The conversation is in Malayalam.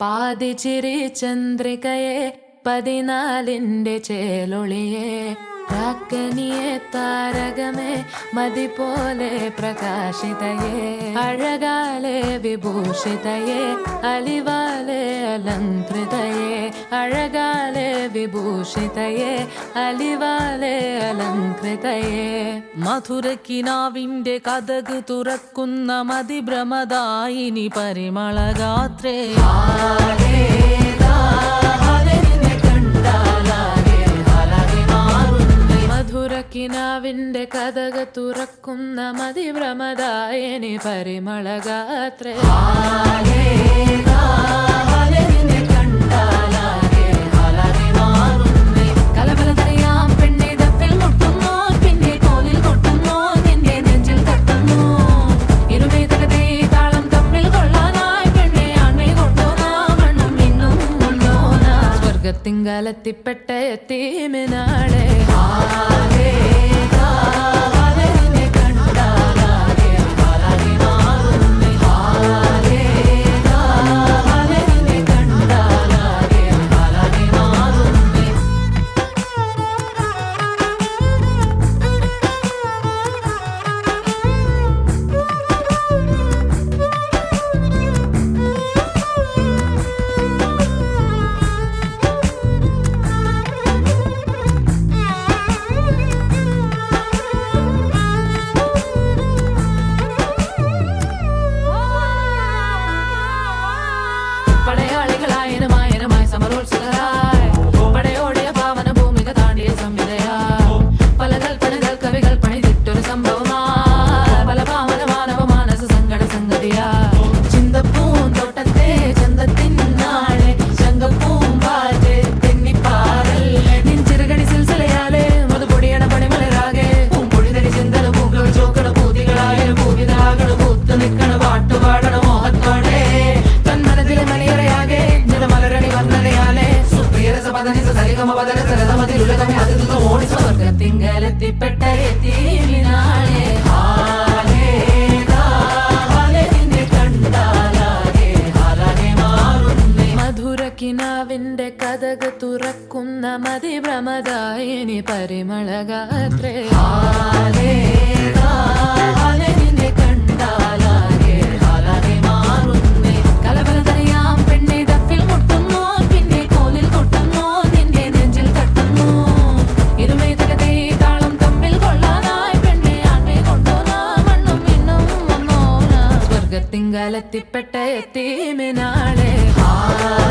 പാതിച്ചിരി ചന്ദ്രികയെ പതിനാലിന്റെ ചേലൊളിയെ രാക്കനിയെ താരകമേ മതി പോലെ പ്രകാശിതയെ അഴകാലെ വിഭൂഷിതയെ അലിവാലെ അലങ്കൃതയെ അഴകാലെ വിഭൂഷിതയെ അലിവാലെ അലങ്കൃതയെ മധുരക്കിനാവിന്റെ കഥക് തുറക്കുന്ന മതിഭ്രമദായിനി പരിമളഗാത്രേ മധുരക്കിനാവിന്റെ കഥക തുറക്കുന്ന മതിഭ്രമദായനി പരിമളഗാത്രേ കലബലതറിയാം പെണ്ണെ തപ്പിൽ മുട്ടുന്നു പിന്നെ കോലിൽ കൊട്ടുന്നു നിന്റെ നെഞ്ചിൽ തട്ടുന്നു ഇരുമേ തകതേ താളം തമ്മിൽ കൊള്ളാനായി പെണ്ണെ ആൺമേ കൊണ്ടോനാ മണ്ണും മിന്നും കൊണ്ടോനാ സ്വർഗത്തിങ്കലെത്തിപ്പെട്ട എത്തീമിനാളെ പടയാളികളായനമായനമായി സമരോത്സുകരായി പടയോടിയ പാവന ഭൂമിക താണ്ടിയ സംവിധയാ പല കൽപ്പനകൾ കവികൾ പണിതിട്ടൊരു സംഭവമാ പല പാവന മാനവ മാനസ സങ്കട സംഗതിയാ ചിന്തപ്പൂന്തോട്ടത്തെ ചന്തത്തിൻ നാളെ ശങ്കപ്പൂമ്പാറ്റ് തെന്നിപ്പാറൽ നിൻചിറുകടി സിൽസിലയാലെ മൃദുപൊടിയണ പണിമലരാകെ പൂമ്പൊഴിതരി ചിന്തന പൂക്കൾ ചോക്കണ പൂതികളായ പൂവിതാകണ പൂത്ത് നിൽക്കണ പാട്ടുപാടണ മോഹത്തോടെ തന്മനത്തിലെ മണിയറയാകെ നിറമലരണി വർണ്ണനയാലെ സുപ്രിയരസ പദനിസ സരിഗമ പദന സരതമതിലുലകമേ അതിഥിത ഓടി സ്വർഗത്തിങ്കലെത്തിപ്പെട്ട എത്തിനാളെ ഹാലേ ഹാലേ നിന്നെ കണ്ടാലാകെ ഹാലാകെ മാറുന്നേ മധുരക്കിനാവിന്റെ കഥക് തുറക്കുന്ന മതിഭ്രമദായിനി പരിമളഗാത്രേ ഹാലേ ഹാലേ നിന്നെ കണ്ടാലാകെ ഹാലാകെ മാറുന്നേ കലബലതറിയാം പെണ്ണെ തപ്പിൽ മുട്ടുന്നു പിന്നെ കോലിൽ കൊട്ടുന്നു നിന്റെ നെഞ്ചിൽ തട്ടുന്നു ഇരുമേ തകതേ താളം തമ്മിൽ കൊള്ളാനായി പെണ്ണെ ആൺമേ കൊണ്ടോനാ മണ്ണും മിന്നും വന്നോനാ സ്വർഗത്തിങ്കലെത്തിപ്പെട്ട എത്തീമിനാളെ ഹാ